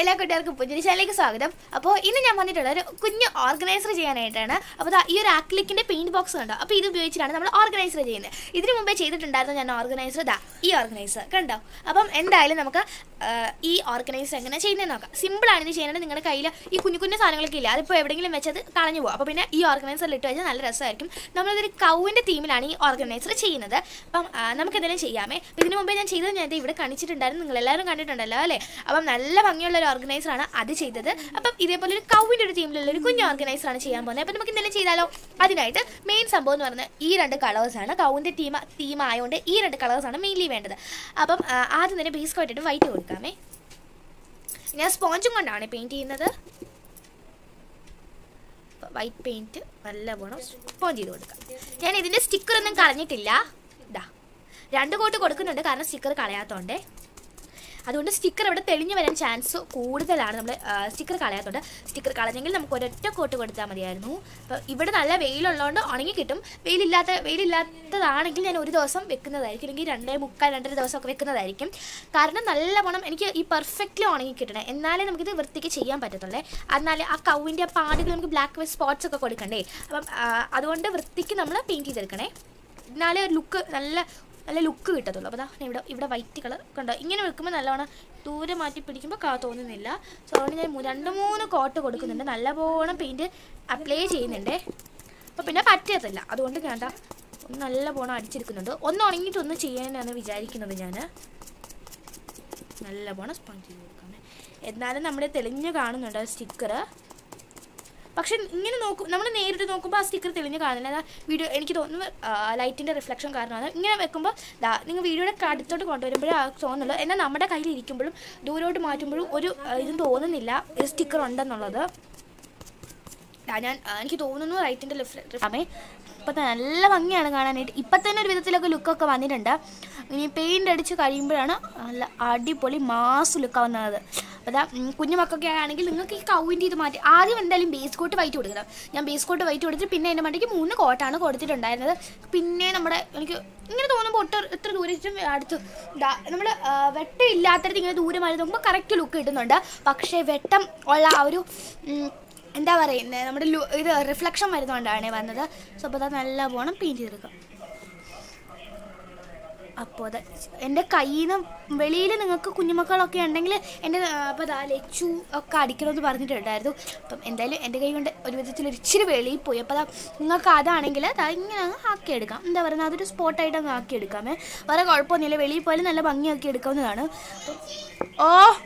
എല്ലാ കൂട്ടുകാർക്കും പുതിയൊരു ചാനലിലേക്ക് സ്വാഗതം അപ്പോൾ ഇന്ന് ഞാൻ വന്നിട്ടുള്ള ഒരു കുഞ്ഞ് ഓർഗനൈസർ ചെയ്യാനായിട്ടാണ് അപ്പോൾ ദാ ഈ ഒരു ആക്ലിക്കിൻ്റെ പെയിൻറ്റ് ബോക്സ് കണ്ടോ അപ്പോൾ ഇത് ഉപയോഗിച്ചിട്ടാണ് നമ്മൾ ഓർഗനൈസർ ചെയ്യുന്നത് ഇതിന് മുമ്പേ ചെയ്തിട്ടുണ്ടായിരുന്നു ഞാൻ ഓർഗനൈസർ ദാ ഈ ഓർഗനൈസർ കണ്ടോ അപ്പം എന്തായാലും നമുക്ക് ആ, ഈ ഓർഗനൈസർ എങ്ങനെ ചെയ്യുന്നതെന്ന് നോക്കാം സിമ്പിളാണ് ഇത് ചെയ്യുന്നത് നിങ്ങളുടെ കയ്യിൽ ഈ കുഞ്ഞു കുഞ്ഞു സാധനങ്ങളൊക്കെ ഇല്ല അതിപ്പോൾ എവിടെയെങ്കിലും വെച്ചത് കളഞ്ഞു പോകും അപ്പോൾ പിന്നെ ഈ ഓർഗനൈസറിൽ ഇട്ട് വെച്ചാൽ നല്ല രസമായിരിക്കും നമ്മളിതൊരു കൗവിൻ്റെ തീമിലാണ് ഈ ഓർഗനൈസർ ചെയ്യുന്നത് അപ്പം ആ, നമുക്ക് എന്തെങ്കിലും ചെയ്യാമേ അപ്പോൾ ഇതിന് മുമ്പേ ഞാൻ ചെയ്തത് ഞാൻ ദേ ഇവിടെ കാണിച്ചിട്ടുണ്ടായിരുന്നു നിങ്ങൾ എല്ലാവരും കണ്ടിട്ടുണ്ടല്ലോ അല്ലേ അപ്പം നല്ല ഭംഗിയുള്ള ഒരു ഓർഗനൈസറാണ് അത് ചെയ്തത് അപ്പം ഇതേപോലെ ഒരു കൗവിൻ്റെ ഒരു തീമിലുള്ള ഒരു കുഞ്ഞു ഓർഗനൈസറാണ് ചെയ്യാൻ പോകുന്നത് അപ്പം നമുക്ക് എന്തെങ്കിലും ചെയ്താലോ അതിനായിട്ട് മെയിൻ സംഭവം എന്ന് പറഞ്ഞാൽ ഈ രണ്ട് കളേഴ്സാണ് കൗവിൻ്റെ തീം തീം ആയതുകൊണ്ട് ഈ രണ്ട് കളേഴ്സാണ് മെയിൻലി വേണ്ടത് അപ്പം ആ, ആദ്യം തന്നെ ബേസ് കോട്ടിട്ട് വൈറ്റ് കൊടുക്കാമേ ഞാൻ സ്പോഞ്ചും കൊണ്ടാണ് പെയിൻറ്റ് ചെയ്യുന്നത് വൈറ്റ് പെയിൻറ്റ് നല്ല പോണം സ്പോഞ്ച് ചെയ്ത് കൊടുക്കാം ഞാൻ ഇതിൻ്റെ സ്റ്റിക്കർ ഒന്നും കളഞ്ഞിട്ടില്ല ഇതാ രണ്ട് കോട്ട് കൊടുക്കുന്നുണ്ട് കാരണം സ്റ്റിക്കർ കളയാത്തോണ്ടേ അതുകൊണ്ട് സ്റ്റിക്കർ ഇവിടെ തെളിഞ്ഞു വരാൻ ചാൻസ് കൂടുതലാണ് നമ്മൾ സ്റ്റിക്കർ കളയാത്തോണ്ട് സ്റ്റിക്കർ കളഞ്ഞെങ്കിൽ നമുക്ക് ഒരൊറ്റ കോട്ട് കൊടുത്താൽ മതിയായിരുന്നു അപ്പോൾ ഇവിടെ നല്ല വെയിലുള്ളതുകൊണ്ട് ഉണങ്ങി കിട്ടും വെയിലില്ലാത്ത വെയിലില്ലാത്തതാണെങ്കിൽ ഞാൻ ഒരു ദിവസം വെക്കുന്നതായിരിക്കും അല്ലെങ്കിൽ രണ്ടേ മുക്കാൽ രണ്ടര ദിവസമൊക്കെ വെക്കുന്നതായിരിക്കും കാരണം നല്ല പണം എനിക്ക് ഈ പെർഫെക്റ്റ്ലി ഉണങ്ങി കിട്ടണേ എന്നാലേ നമുക്കിത് വൃത്തിക്ക് ചെയ്യാൻ പറ്റത്തുള്ളേ എന്നാലേ ആ കൗവിൻ്റെ ആ പാടുകൾ നമുക്ക് ബ്ലാക്ക് സ്പോട്ട്സ് ഒക്കെ കൊടുക്കണ്ടേ അപ്പം ആ, അതുകൊണ്ട് വൃത്തിക്ക് നമ്മൾ പെയിൻറ്റ് ചെയ്തെടുക്കണേ എന്നാലേ ഒരു ലുക്ക് നല്ല നല്ല ലുക്ക് കിട്ടത്തുള്ളൂ അപ്പോൾ ദാ ഞാൻ ഇവിടെ ഇവിടെ വൈറ്റ് കളർ കണ്ടോ ഇങ്ങനെ വെക്കുമ്പോൾ നല്ലവണ്ണം ദൂരെ മാറ്റി പിടിക്കുമ്പോൾ കാ തോന്നുന്നില്ല സോ അതുകൊണ്ട് ഞാൻ മൂ- രണ്ട് മൂന്ന് കോട്ട് കൊടുക്കുന്നുണ്ട് നല്ലപോലെ പെയിൻറ്റ് അപ്ലൈ ചെയ്യുന്നുണ്ട് അപ്പോൾ പിന്നെ പറ്റത്തില്ല അതുകൊണ്ട് ഞാൻ ദാ ഒന്ന് നല്ല പോണം അടിച്ചെടുക്കുന്നുണ്ട് ഒന്ന് ഉണങ്ങിയിട്ടൊന്ന് ചെയ്യാനാണ് വിചാരിക്കുന്നത് ഞാൻ നല്ല പോണം സ്പഞ്ച് ചെയ്ത് കൊടുക്കാമേ എന്നാലും നമ്മുടെ തെളിഞ്ഞ് കാണുന്നുണ്ട് സ്റ്റിക്കർ പക്ഷെ ഇങ്ങനെ നോക്കും നമ്മൾ നേരിട്ട് നോക്കുമ്പോൾ ആ സ്റ്റിക്കർ തെളിഞ്ഞ് കാണുന്നില്ല അതാ വീഡിയോ എനിക്ക് തോന്നുന്നു ലൈറ്റിൻ്റെ റിഫ്ലക്ഷൻ കാരണമാണ് ഇങ്ങനെ വെക്കുമ്പോൾ ദാ നിങ്ങൾ വീഡിയോയുടെ അടുത്തോട്ട് കൊണ്ടുവരുമ്പോഴേ ആ തോന്നുള്ളൂ എന്നാൽ നമ്മുടെ കയ്യിൽ ഇരിക്കുമ്പോഴും ദൂരോട്ട് മാറ്റുമ്പോഴും ഒരു ആ, ഇതും തോന്നുന്നില്ല സ്റ്റിക്കർ ഉണ്ടെന്നുള്ളത് ദാ ഞാൻ ആ, എനിക്ക് തോന്നുന്നു റൈറ്റിൻ്റെ റിഫ്ലക്ഷൻ ഇപ്പം നല്ല ഭംഗിയാണ് കാണാനായിട്ട് ഇപ്പം തന്നെ ഒരു വിധത്തിലൊക്കെ ലുക്കൊക്കെ വന്നിട്ടുണ്ട് ഇനി പെയിൻ്റ് അടിച്ച് കഴിയുമ്പോഴാണ് നല്ല അടിപൊളി മാസ് ലുക്ക് വന്നത് അപ്പോൾ അതാ കുഞ്ഞു മക്കളൊക്കെ ആണെങ്കിൽ നിങ്ങൾക്ക് ഈ കൗവിൻ്റെ ഇത് മാറ്റി ആദ്യം എന്തായാലും ബേസ് കോട്ട് വൈറ്റ് കൊടുക്കണം ഞാൻ ബേസ് കോട്ട് വൈറ്റ് കൊടുത്തിട്ട് പിന്നെ എൻ്റെ മണ്ടയ്ക്ക് മൂന്ന് കോട്ടാണ് കൊടുത്തിട്ടുണ്ടായിരുന്നത് പിന്നെ നമ്മുടെ എനിക്ക് ഇങ്ങനെ തോന്നുമ്പോൾ ഒട്ട് എത്ര ദൂരം അടുത്ത് നമ്മൾ വെട്ടം ഇല്ലാത്തടത്ത് ഇങ്ങനെ ദൂരം മാറി നോക്കുമ്പോൾ കറക്റ്റ് ലുക്ക് കിട്ടുന്നുണ്ട് പക്ഷേ വെട്ടം ഉള്ള ആ ഒരു ഉം, എന്താ പറയുന്നത് നമ്മുടെ ലു ഇത് റിഫ്ലക്ഷൻ വരുന്നതുകൊണ്ടാണ് വന്നത് സോ അപ്പോൾ അത് നല്ല പോണം പെയിൻറ്റ് ചെയ്തെടുക്കാം അപ്പോൾ അത് എൻ്റെ കയ്യിൽ നിന്ന് വെളിയിൽ നിങ്ങൾക്ക് കുഞ്ഞുമക്കളൊക്കെ ഉണ്ടെങ്കിൽ എൻ്റെ അപ്പോൾ അതാ ലച്ചു ഒക്കെ അടിക്കണമെന്ന് പറഞ്ഞിട്ടുണ്ടായിരുന്നു അപ്പം എന്തായാലും എൻ്റെ കൈ കൊണ്ട് ഒരു വിധത്തിൽ ഒരു ഇച്ചിരി വെളിയിൽ പോയി അപ്പോൾ അതാ നിങ്ങൾക്ക് അതാണെങ്കിൽ അതാ ഇങ്ങനെ അങ്ങ് ആക്കിയെടുക്കാം എന്താ പറയുക അതൊരു സ്പോട്ടായിട്ട് അങ്ങ് ആക്കിയെടുക്കാമേ വേറെ കുഴപ്പമൊന്നുമില്ല വെളിയിൽ പോയാലും നല്ല ഭംഗിയാക്കി എടുക്കാവുന്നതാണ് ഓ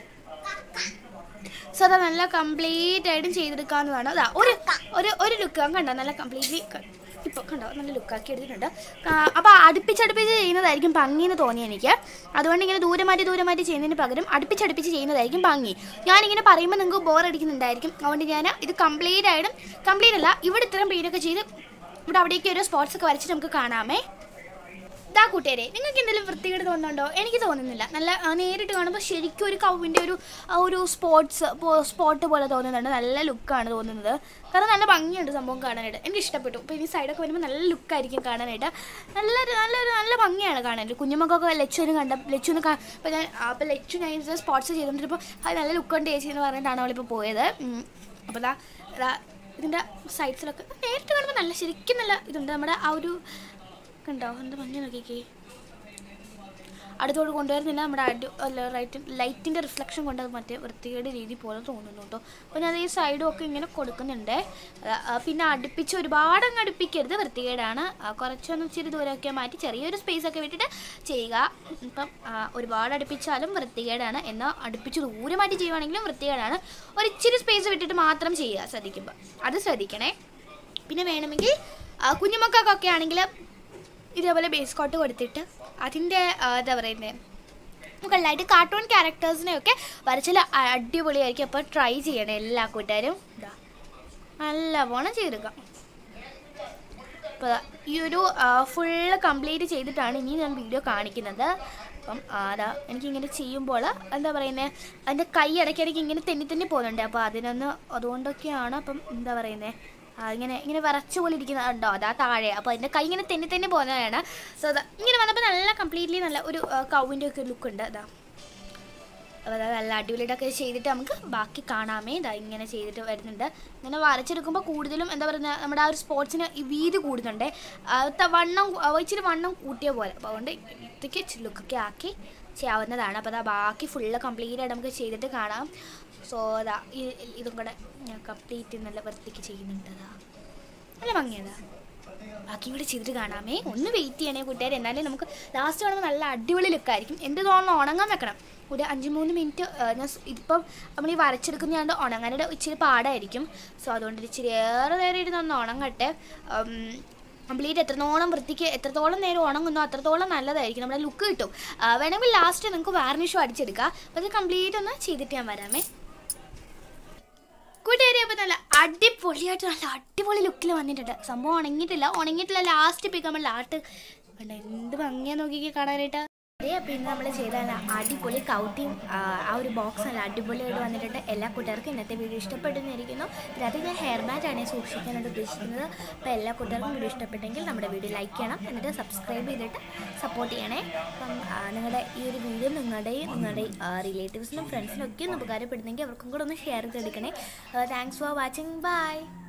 സോ അത് നല്ല കംപ്ലീറ്റ് ആയിട്ടും ചെയ്തെടുക്കാവുന്നതാണ് അതാ ഒരു ഒരു ഒരു ലുക്ക് കണ്ടോ നല്ല കംപ്ലീറ്റ്ലി ഇപ്പോൾ കണ്ടോ നല്ല ലുക്കാക്കി എടുത്തിട്ടുണ്ട് അപ്പോൾ അടുപ്പിച്ചടുപ്പിച്ച് ചെയ്യുന്നതായിരിക്കും ഭംഗി എന്ന് തോന്നി എനിക്ക് അതുകൊണ്ട് ഇങ്ങനെ ദൂരെ മാറ്റി ദൂരെ മാറ്റി ചെയ്യുന്നതിന് പകരം അടുപ്പിച്ചടുപ്പിച്ച് ചെയ്യുന്നതായിരിക്കും ഭംഗി ഞാനിങ്ങനെ പറയുമ്പോൾ നിങ്ങൾക്ക് ബോർ അടിക്കുന്നുണ്ടായിരിക്കും അതുകൊണ്ട് ഞാൻ ഇത് കംപ്ലീറ്റ് ആയിട്ടും കംപ്ലീറ്റ് അല്ല ഇവിടെ ഇത്തരം പെയിനൊക്കെ ചെയ്ത് ഇവിടെ അവിടേക്ക് ഓരോ സ്പോട്ട്സ് ഒക്കെ വരച്ചിട്ട് നമുക്ക് കാണാമേ ഇതാ കൂട്ടുകാരെ നിങ്ങൾക്ക് എന്തെങ്കിലും വൃത്തികേട് തോന്നുന്നുണ്ടോ എനിക്ക് തോന്നുന്നില്ല നല്ല ആ, നേരിട്ട് കാണുമ്പോൾ ശരിക്കും ഒരു കൗവിൻ്റെ ഒരു ആ ഒരു സ്പോട്ട്സ് സ്പോട്ട് പോലെ തോന്നുന്നുണ്ട് നല്ല ലുക്കാണ് തോന്നുന്നത് കാരണം നല്ല ഭംഗിയുണ്ട് സംഭവം കാണാനായിട്ട് എനിക്ക് ഇഷ്ടപ്പെട്ടു ഇപ്പോൾ ഇനി സൈഡൊക്കെ വരുമ്പോൾ നല്ല ലുക്കായിരിക്കും കാണാനായിട്ട് നല്ലൊരു നല്ലൊരു നല്ല ഭംഗിയാണ് കാണാനായിട്ട് കുഞ്ഞുമക്കൊക്കെ ലച്ചുവിന് കണ്ട ലച്ചുവിന് അപ്പോൾ ഞാൻ അപ്പോൾ ലച്ചു ഞാൻ ഇത് സ്പോട്ട്സ് ചെയ്തുകൊണ്ടിരുമ്പോൾ അത് നല്ല ലുക്കുണ്ട് ചേച്ചി എന്ന് പറഞ്ഞിട്ടാണ് അവളിപ്പോൾ പോയത് ഉം. അപ്പോൾ ദാ ദാ ഇതിൻ്റെ സൈഡ്സിലൊക്കെ നേരിട്ട് കാണുമ്പോൾ നല്ല ശരിക്കും നല്ല ഇതുണ്ട് നമ്മുടെ ആ ഒരു കണ്ടോ എന്താ മഞ്ഞ നോക്കിക്കേ അടുത്തോട് കൊണ്ടുവരുന്നില്ല നമ്മുടെ അടി അല്ല റൈറ്റ് ലൈറ്റിൻ്റെ റിഫ്ലക്ഷൻ കൊണ്ട് അത് മറ്റേ വൃത്തികേട് രീതി പോലെ തോന്നുന്നു കേട്ടോ അപ്പോൾ ഞാൻ ഈ സൈഡും ഒക്കെ ഇങ്ങനെ കൊടുക്കുന്നുണ്ട് ആ, ആ, പിന്നെ അടുപ്പിച്ച് ഒരുപാട് അങ്ങ് അടുപ്പിക്കരുത് വൃത്തികേടാണ് ആ, കുറച്ചൊന്ന് ഇച്ചിരി ദൂരമൊക്കെ മാറ്റി ചെറിയൊരു സ്പേസ് ഒക്കെ വിട്ടിട്ട് ചെയ്യുക ഇപ്പം ആ, ഒരുപാട് അടുപ്പിച്ചാലും വൃത്തികേടാണ് എന്നാൽ അടുപ്പിച്ച് ദൂരെ മാറ്റി ചെയ്യുവാണെങ്കിലും വൃത്തികേടാണ് ഒരു ഇച്ചിരി സ്പേസ് വിട്ടിട്ട് മാത്രം ചെയ്യുക ശ്രദ്ധിക്കുമ്പോൾ അത് ശ്രദ്ധിക്കണേ പിന്നെ വേണമെങ്കിൽ ആ, കുഞ്ഞുമക്കൾക്കൊക്കെ ആണെങ്കിൽ ഇതേപോലെ ബേസ് കോട്ട് കൊടുത്തിട്ട് അതിൻ്റെ ആ, എന്താ പറയുന്നത് മുകളിലായിട്ട് കാർട്ടൂൺ ക്യാരക്ടേഴ്സിനെയൊക്കെ വരച്ചാൽ അടിപൊളിയായിരിക്കും അപ്പോൾ ട്രൈ ചെയ്യണം എല്ലാ കൂട്ടുകാരും ഇതാ നല്ല പോണം ചെയ്തെടുക്കാം അപ്പോൾ ദാ ഈ ഒരു ഫുള്ള് കംപ്ലീറ്റ് ചെയ്തിട്ടാണ് ഇനി ഞാൻ വീഡിയോ കാണിക്കുന്നത് അപ്പം അതാ എനിക്കിങ്ങനെ ചെയ്യുമ്പോൾ എന്താ പറയുന്നത് അതിൻ്റെ കൈ ഇടയ്ക്കിടയ്ക്ക് ഇങ്ങനെ തെന്നി തെന്നി പോകുന്നുണ്ട് അപ്പോൾ അതിനൊന്ന് അതുകൊണ്ടൊക്കെയാണ് അപ്പം എന്താ പറയുന്നത് ഇങ്ങനെ ഇങ്ങനെ വിറച്ച പോലെ ഇരിക്കുന്ന ഉണ്ടോ അതാ താഴെ അപ്പോൾ അതിൻ്റെ കൈ ഇങ്ങനെ തെന്നി തെന്നി പോകുന്നതാണ് സോ അതാ ഇങ്ങനെ വന്നപ്പോൾ നല്ല കംപ്ലീറ്റ്ലി നല്ല ഒരു കൗവിൻ്റെ ഒക്കെ ലുക്ക് ഉണ്ട് അതാ അതായത് നല്ല അടിപൊളിയായിട്ടൊക്കെ ചെയ്തിട്ട് നമുക്ക് ബാക്കി കാണാമേ ഇതാ ഇങ്ങനെ ചെയ്തിട്ട് വരുന്നുണ്ട് ഇങ്ങനെ വരച്ചെടുക്കുമ്പോൾ കൂടുതലും എന്താ പറയുക നമ്മുടെ ആ ഒരു സ്പോർട്സിന് ഈ വീതി കൂടുന്നുണ്ട് ആ, ത- വണ്ണം ആ, ഇച്ചിരി വണ്ണം കൂട്ടിയ പോലെ അപ്പോൾ അതുകൊണ്ട് ഇതൊക്കെ ഇച്ചിരി ലുക്കൊക്കെ ആക്കി ചെയ്യാവുന്നതാണ് അപ്പോൾ അതാ ബാക്കി ഫുള്ള് കംപ്ലീറ്റ് ആയിട്ട് നമുക്ക് ചെയ്തിട്ട് കാണാം സോ അതാ ഈ- ഇതും കൂടെ ഞാൻ കംപ്ലീറ്റ് നല്ല വൃത്തിക്ക് ചെയ്യുന്നുണ്ട് അതാ നല്ല ഭംഗിയതാ ബാക്കിയും കൂടി ചെയ്തിട്ട് കാണാമേ ഒന്ന് വെയിറ്റ് ചെയ്യണേ കൂട്ടുകാർ എന്നാലേ നമുക്ക് ലാസ്റ്റ് കാണുമ്പോൾ നല്ല അടിപൊളി ലുക്കായിരിക്കും എന്ത് തോന്നുന്നു ഉണങ്ങാൻ വെക്കണം ഒരു അഞ്ച് മൂന്ന് മിനിറ്റ് ഞാൻ സ് ഇപ്പം നമ്മൾ ഈ വരച്ചെടുക്കുന്നതുകൊണ്ട് ഉണങ്ങാനായിട്ട് ഇച്ചിരി പാടായിരിക്കും സോ അതുകൊണ്ട് ഒരു ഇച്ചിരി ഏറെ നേരം ഇരുന്ന് ഒന്ന് ഉണങ്ങട്ടെ കംപ്ലീറ്റ് എത്രത്തോളം വൃത്തിക്ക് എത്രത്തോളം നേരം ഉണങ്ങുന്നോ അത്രത്തോളം നല്ലതായിരിക്കും നമ്മുടെ ലുക്ക് കിട്ടും ആ, വേണമെങ്കിൽ ലാസ്റ്റ് നിങ്ങൾക്ക് വാർണിഷും അടിച്ചെടുക്കാം അപ്പോൾ അത് കംപ്ലീറ്റ് ഒന്ന് ചെയ്തിട്ട് ഞാൻ വരാമേ കൂട്ടുകാരി അപ്പോൾ നല്ല അടിപൊളിയായിട്ട് നല്ല അടിപൊളി ലുക്കിൽ വന്നിട്ടുണ്ട് സംഭവം ഉണങ്ങിയിട്ടില്ല ഉണങ്ങിയിട്ടില്ല ലാസ്റ്റ് പിക്ക് നമ്മൾ ലാട്ട് കണ്ടോ എന്ത് ഭംഗിയാ നോക്കിക്കേ കാണാനായിട്ട് അതേ അപ്പോൾ ഇന്ന് നമ്മൾ ചെയ്ത നല്ല അടിപൊളി കൗട്ടിയും ആ ആ ഒരു ബോക്സ് നല്ല അടിപൊളിയായിട്ട് വന്നിട്ടുണ്ട് എല്ലാ കൂട്ടുകാർക്കും ഇന്നത്തെ വീഡിയോ ഇഷ്ടപ്പെടുന്നിരിക്കുന്നു ഇതിനകത്ത് ഞാൻ ഹെയർ ബാൻഡ് ആണ് സൂക്ഷിക്കാനായിട്ട് ഉദ്ദേശിക്കുന്നത് അപ്പോൾ എല്ലാ കൂട്ടുകാർക്കും വീഡിയോ ഇഷ്ടപ്പെട്ടെങ്കിൽ നമ്മുടെ വീഡിയോ ലൈക്ക് ചെയ്യണം എന്നിട്ട് സബ്സ്ക്രൈബ് ചെയ്തിട്ട് സപ്പോർട്ട് ചെയ്യണേ അപ്പം ആ, നിങ്ങളുടെ ഈ ഒരു വീഡിയോ നിങ്ങളുടെയും നിങ്ങളുടെ റിലേറ്റീവ്സിനും ഫ്രണ്ട്സിനും ഒക്കെ ഒന്ന് ഉപകാരപ്പെടുന്നെങ്കിൽ അവർക്കും കൂടെ ഒന്ന് ഷെയർ ചെയ്തെടുക്കണേ താങ്ക്സ് ഫോർ വാച്ചിങ് ബൈ